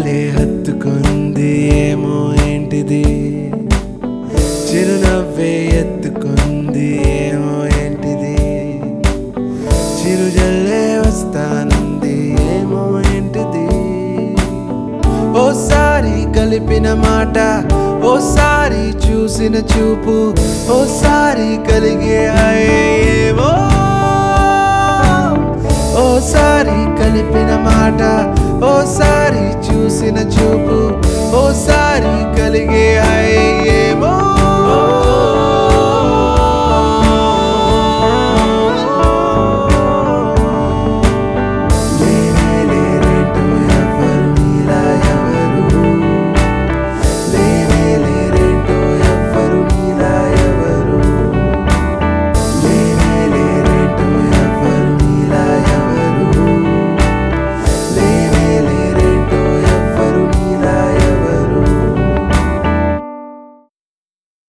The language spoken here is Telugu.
భలే హత్తుకుంది ఏమో ఏంటిది చిరునవ్వే ఎత్తుకుంది ఏమో ఏంటిది చిరుజల్లే వస్తానంది ఏమో ఏంటిది ఓసారి కలిపిన మాట ఓసారి చూసిన చూపు ఓసారి కలిగే ఏమో ఓసారి కలిపిన మాట ఓసారి చూసిన చూపు ఓసారి కలిగే